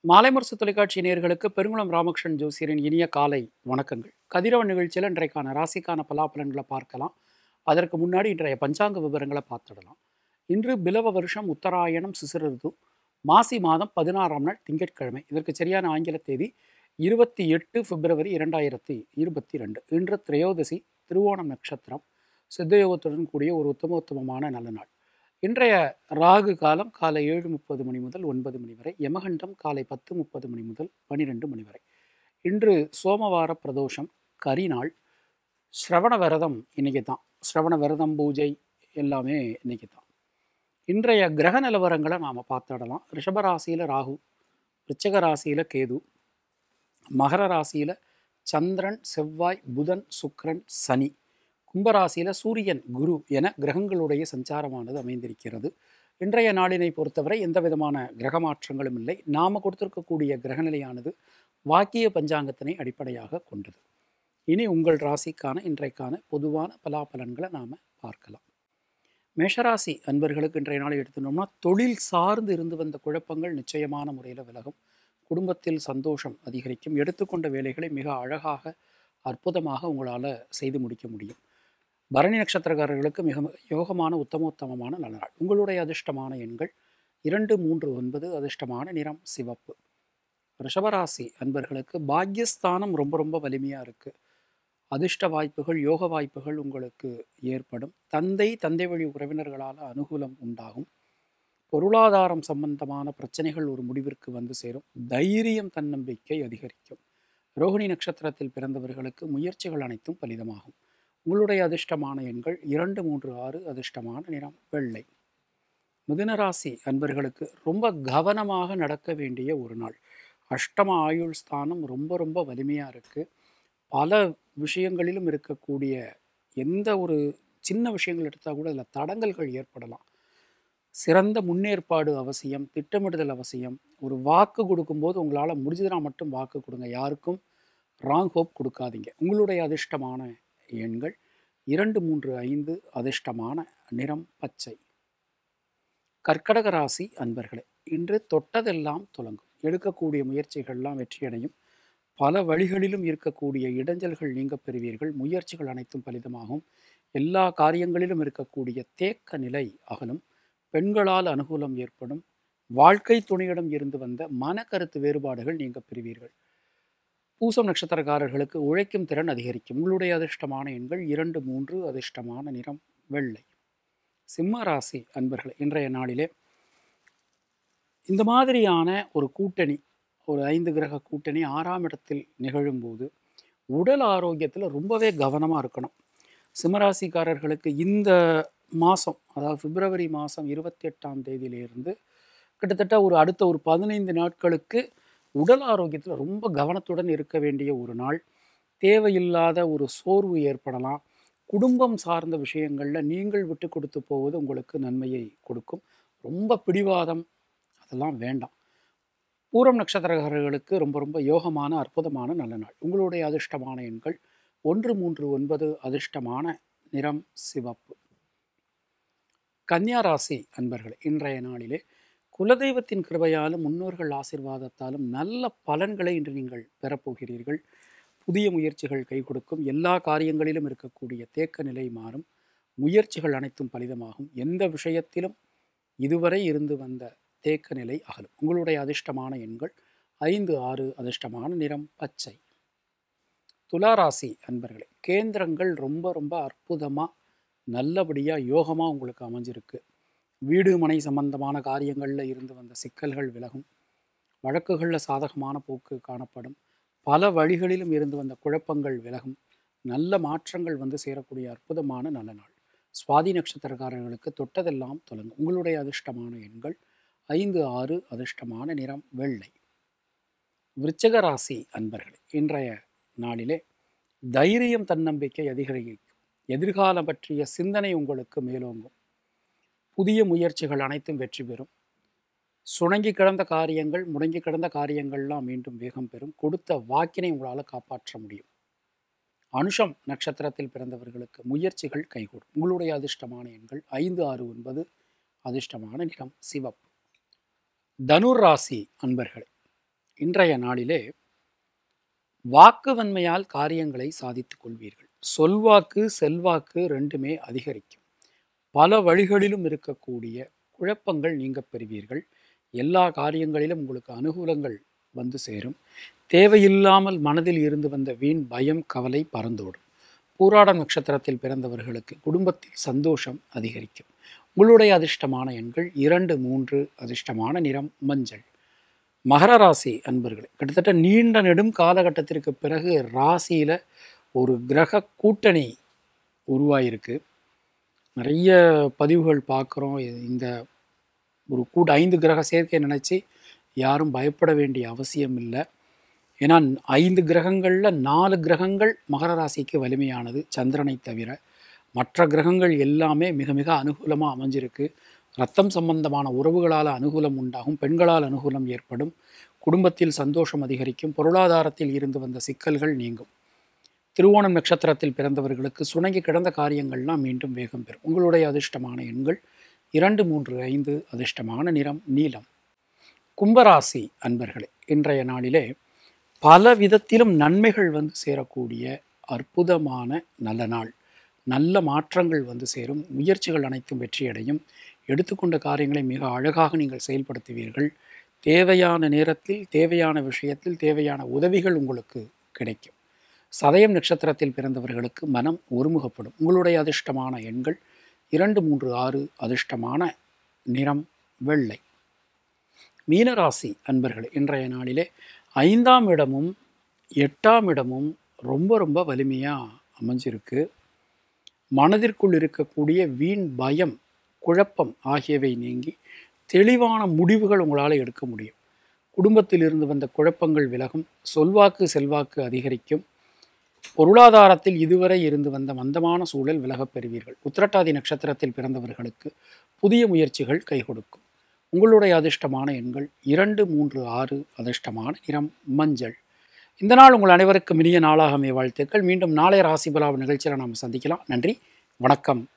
மாலைமுரசு தொலைக்காட்சி நேயர்களுக்கு பெருங்குளம் ராமகிருஷ்ணன் ஜோசியரின் இனிய காலை வணக்கங்கள் கதிரவன் நிகழ்ச்சியில் இன்றைக்கான ராசிக்கான பலாபலன்களை பார்க்கலாம் அதற்கு முன்னாடி இன்றைய பஞ்சாங்க விவரங்களை பார்த்துடலாம் இன்று பிலவ வருஷம் உத்தராயணம் சிசிரது மாசி மாதம் பதினாறாம் நாள் திங்கட்கிழமை இதற்கு சரியான ஆங்கில தேதி இருபத்தி எட்டு பிப்ரவரி இரண்டாயிரத்தி இருபத்தி ரெண்டு இன்று திரையோதசி திருவோணம் நட்சத்திரம் சித்தயோகத்துடன் கூடிய ஒரு உத்தமோத்தமமான நல்ல நாள் இன்றைய ராகு காலம் காலை ஏழு முப்பது மணி முதல் ஒன்பது மணி வரை யமகண்டம் காலை பத்து முப்பது மணி முதல் பன்னிரெண்டு மணி வரை இன்று சோமவார பிரதோஷம் கரிநாள் ஸ்ரவண விரதம் இன்னைக்கு தான் ஸ்ரவண விரதம் பூஜை எல்லாமே இன்னைக்கு தான் இன்றைய கிரக நிலவரங்களை நாம் பார்த்துடலாம் ரிஷபராசியில் ராகு விருச்சக ராசியில் கேது மகர ராசியில் சந்திரன் செவ்வாய் புதன் சுக்கிரன் சனி கும்பராசியில் சூரியன் குரு என கிரகங்களுடைய சஞ்சாரமானது அமைந்திருக்கிறது இன்றைய நாளினை பொறுத்தவரை எந்த விதமான கிரக மாற்றங்களும் இல்லை நாம் கொடுத்திருக்கக்கூடிய கிரகநிலையானது வாக்கிய பஞ்சாங்கத்தினை அடிப்படையாக கொண்டது இனி உங்கள் ராசிக்கான இன்றைக்கான பொதுவான பலாபலன்களை நாம் பார்க்கலாம் மேஷராசி அன்பர்களுக்கு இன்றைய நாளை எடுத்துனோம்னா தொழில் சார்ந்து இருந்து வந்த குழப்பங்கள் நிச்சயமான முறையில் விலகும் குடும்பத்தில் சந்தோஷம் அதிகரிக்கும் எடுத்துக்கொண்ட வேலைகளை மிக அழகாக அற்புதமாக உங்களால் செய்து முடிக்க முடியும் பரணி நட்சத்திரக்காரர்களுக்கு மிக யோகமான உத்தமோத்தமமான நல்ல நாள் உங்களுடைய அதிர்ஷ்டமான எண்கள் இரண்டு மூன்று ஒன்பது அதிர்ஷ்டமான நிறம் சிவப்பு ரிஷபராசி அன்பர்களுக்கு பாக்யஸ்தானம் ரொம்ப ரொம்ப வலிமையாக இருக்குது அதிர்ஷ்ட வாய்ப்புகள் யோக வாய்ப்புகள் உங்களுக்கு ஏற்படும் தந்தை தந்தை வழி உறவினர்களால் அனுகூலம் உண்டாகும் பொருளாதாரம் சம்பந்தமான பிரச்சனைகள் ஒரு முடிவிற்கு வந்து சேரும் தைரியம் தன்னம்பிக்கை அதிகரிக்கும் ரோகிணி நட்சத்திரத்தில் பிறந்தவர்களுக்கு முயற்சிகள் அனைத்தும் பலிதமாகும் உங்களுடைய அதிர்ஷ்டமான எண்கள் இரண்டு மூன்று ஆறு அதிர்ஷ்டமான நிறம் வெள்ளை மிதுனராசி அன்பர்களுக்கு ரொம்ப கவனமாக நடக்க வேண்டிய ஒரு நாள் அஷ்டம ஆயுள் ஸ்தானம் ரொம்ப ரொம்ப வலிமையாக இருக்குது பல விஷயங்களிலும் இருக்கக்கூடிய எந்த ஒரு சின்ன விஷயங்கள் எடுத்தால் கூட அதில் தடங்கல்கள் ஏற்படலாம் சிறந்த முன்னேற்பாடு அவசியம் திட்டமிடுதல் அவசியம் ஒரு வாக்கு கொடுக்கும்போது உங்களால் முடிஞ்சதுனா மட்டும் வாக்கு கொடுங்க யாருக்கும் ராங் ஹோப் கொடுக்காதீங்க உங்களுடைய அதிர்ஷ்டமான எண்கள் இரண்டு மூன்று ஐந்து அதிர்ஷ்டமான நிறம் பச்சை கர்க்கடக ராசி அன்பர்களே இன்று தொட்டதெல்லாம் தொடங்கும் எடுக்கக்கூடிய முயற்சிகள்லாம் வெற்றியடையும் பல வழிகளிலும் இருக்கக்கூடிய இடைஞ்சல்கள் நீங்க பெறுவீர்கள் முயற்சிகள் அனைத்தும் பலிதமாகும் எல்லா காரியங்களிலும் இருக்கக்கூடிய தேக்க நிலை அகலும் பெண்களால் அனுகூலம் ஏற்படும் வாழ்க்கை துணையிடம் இருந்து வந்த மனக்கருத்து வேறுபாடுகள் நீங்க பெறுவீர்கள் பூசம் நட்சத்திரக்காரர்களுக்கு உழைக்கும் திறன் அதிகரிக்கும் உங்களுடைய அதிர்ஷ்டமான எண்கள் இரண்டு மூன்று அதிர்ஷ்டமான நிறம் வெள்ளை சிம்ம ராசி அன்பர்கள் இன்றைய நாளிலே இந்த மாதிரியான ஒரு கூட்டணி ஒரு ஐந்து கிரக கூட்டணி ஆறாம் இடத்தில் நிகழும்போது உடல் ஆரோக்கியத்தில் ரொம்பவே கவனமாக இருக்கணும் சிம்மராசிக்காரர்களுக்கு இந்த மாதம் அதாவது பிப்ரவரி மாதம் இருபத்தி எட்டாம் தேதியிலிருந்து கிட்டத்தட்ட ஒரு அடுத்த ஒரு பதினைந்து நாட்களுக்கு உடல் ஆரோக்கியத்தில் ரொம்ப கவனத்துடன் இருக்க வேண்டிய ஒரு நாள் தேவையில்லாத ஒரு சோர்வு ஏற்படலாம் குடும்பம் சார்ந்த விஷயங்களில் நீங்கள் விட்டு கொடுத்து போவது உங்களுக்கு நன்மையை கொடுக்கும் ரொம்ப பிடிவாதம் அதெல்லாம் வேண்டாம் பூரம் நட்சத்திரக்காரர்களுக்கு ரொம்ப ரொம்ப யோகமான அற்புதமான நல்ல நாள் உங்களுடைய அதிர்ஷ்டமான எண்கள் ஒன்று மூன்று ஒன்பது அதிர்ஷ்டமான நிறம் சிவப்பு கன்னியா ராசி அன்பர்கள் இன்றைய நாளிலே குலதெய்வத்தின் கிருபையாலும் முன்னோர்கள் ஆசிர்வாதத்தாலும் நல்ல பலன்களை இன்று நீங்கள் பெறப்போகிறீர்கள் புதிய முயற்சிகள் கை கொடுக்கும் எல்லா காரியங்களிலும் இருக்கக்கூடிய தேக்க நிலை மாறும் முயற்சிகள் அனைத்தும் பலிதமாகும் எந்த விஷயத்திலும் இதுவரை இருந்து வந்த தேக்க நிலை அகலும் உங்களுடைய அதிர்ஷ்டமான எண்கள் ஐந்து ஆறு அதிர்ஷ்டமான நிறம் பச்சை துளாராசி அன்பர்களே கேந்திரங்கள் ரொம்ப ரொம்ப அற்புதமாக நல்லபடியாக யோகமாக உங்களுக்கு அமைஞ்சிருக்கு வீடு மனை சம்பந்தமான காரியங்களில் இருந்து வந்த சிக்கல்கள் விலகும் வழக்குகளில் சாதகமான போக்கு காணப்படும் பல வழிகளிலும் இருந்து வந்த குழப்பங்கள் விலகும் நல்ல மாற்றங்கள் வந்து சேரக்கூடிய அற்புதமான நல்ல நாள் சுவாதி நட்சத்திரக்காரர்களுக்கு தொட்டதெல்லாம் தொடங்கும் உங்களுடைய அதிர்ஷ்டமான எண்கள் ஐந்து ஆறு அதிர்ஷ்டமான நிறம் வெள்ளை விருச்சக ராசி அன்பர்களே இன்றைய நாளிலே தைரியம் தன்னம்பிக்கை அதிகரிக்கும் எதிர்காலம் பற்றிய சிந்தனை உங்களுக்கு மேலோங்கும் புதிய முயற்சிகள் அனைத்தும் வெற்றி பெறும் சுணங்கி கிடந்த காரியங்கள் முடங்கி கிடந்த காரியங்கள்லாம் மீண்டும் வேகம் பெறும் கொடுத்த வாக்கினை உங்களால் காப்பாற்ற முடியும் அனுஷம் நட்சத்திரத்தில் பிறந்தவர்களுக்கு முயற்சிகள் கைகூடும் உங்களுடைய அதிர்ஷ்டமான எண்கள் ஐந்து ஆறு ஒன்பது அதிர்ஷ்டமான நிறம் சிவப்பு தனுர் ராசி அன்பர்களே இன்றைய நாளிலே வாக்கு வன்மையால் காரியங்களை சாதித்துக் கொள்வீர்கள் சொல்வாக்கு செல்வாக்கு ரெண்டுமே அதிகரிக்கும் பல வழிகளிலும் இருக்கக்கூடிய குழப்பங்கள் நீங்க பெறுவீர்கள் எல்லா காரியங்களிலும் உங்களுக்கு அனுகூலங்கள் வந்து சேரும் தேவையில்லாமல் மனதில் இருந்து வந்த வீண் பயம் கவலை பறந்தோடும் பூராட நட்சத்திரத்தில் பிறந்தவர்களுக்கு குடும்பத்தில் சந்தோஷம் அதிகரிக்கும் உங்களுடைய அதிர்ஷ்டமான எண்கள் இரண்டு மூன்று அதிர்ஷ்டமான நிறம் மஞ்சள் மகர ராசி அன்பர்களே கிட்டத்தட்ட நீண்ட நெடும் காலகட்டத்திற்கு பிறகு ராசியில் ஒரு கிரக கூட்டணி உருவாயிருக்கு நிறைய பதிவுகள் பார்க்குறோம் இந்த ஒரு கூட்ட ஐந்து கிரக சேர்க்கை நினச்சி யாரும் பயப்பட வேண்டிய அவசியம் இல்லை ஏன்னா ஐந்து கிரகங்களில் நாலு கிரகங்கள் மகர ராசிக்கு வலிமையானது சந்திரனை தவிர மற்ற கிரகங்கள் எல்லாமே மிக மிக அனுகூலமாக அமைஞ்சிருக்கு ரத்தம் சம்பந்தமான உறவுகளால் அனுகூலம் உண்டாகும் பெண்களால் அனுகூலம் ஏற்படும் குடும்பத்தில் சந்தோஷம் அதிகரிக்கும் பொருளாதாரத்தில் இருந்து வந்த சிக்கல்கள் நீங்கும் திருவோணம் நட்சத்திரத்தில் பிறந்தவர்களுக்கு சுணங்கி கிடந்த காரியங்கள்லாம் மீண்டும் வேகம் பெறும் உங்களுடைய அதிர்ஷ்டமான எண்கள் இரண்டு மூன்று ஐந்து அதிர்ஷ்டமான நிறம் நீலம் கும்பராசி அன்பர்களே இன்றைய நாளிலே பல விதத்திலும் நன்மைகள் வந்து சேரக்கூடிய அற்புதமான நல்ல நாள் நல்ல மாற்றங்கள் வந்து சேரும் முயற்சிகள் அனைத்தும் வெற்றியடையும் எடுத்துக்கொண்ட காரியங்களை மிக அழகாக நீங்கள் செயல்படுத்துவீர்கள் தேவையான நேரத்தில் தேவையான விஷயத்தில் தேவையான உதவிகள் உங்களுக்கு கிடைக்கும் சதயம் நட்சத்திரத்தில் பிறந்தவர்களுக்கு மனம் ஒருமுகப்படும் உங்களுடைய அதிர்ஷ்டமான எண்கள் இரண்டு மூன்று ஆறு அதிர்ஷ்டமான நிறம் வெள்ளை மீனராசி அன்பர்கள் இன்றைய நாளிலே ஐந்தாம் இடமும் எட்டாம் இடமும் ரொம்ப ரொம்ப வலிமையாக அமைஞ்சிருக்கு மனதிற்குள் இருக்கக்கூடிய வீண் பயம் குழப்பம் ஆகியவை நீங்கி தெளிவான முடிவுகள் உங்களால் எடுக்க முடியும் குடும்பத்தில் இருந்து வந்த குழப்பங்கள் விலகும் சொல்வாக்கு செல்வாக்கு அதிகரிக்கும் பொருளாதாரத்தில் இதுவரை இருந்து வந்த மந்தமான சூழல் விலகப் பெறுவீர்கள் உத்திரட்டாதி நட்சத்திரத்தில் பிறந்தவர்களுக்கு புதிய முயற்சிகள் கை கொடுக்கும் உங்களுடைய அதிர்ஷ்டமான எண்கள் இரண்டு மூன்று ஆறு அதிர்ஷ்டமான நிறம் மஞ்சள் இந்த நாள் உங்கள் அனைவருக்கும் இனிய நாளாக அமைய வாழ்த்துக்கள் மீண்டும் நாளை ராசி பலாவ நிகழ்ச்சியில் நாம் சந்திக்கலாம் நன்றி வணக்கம்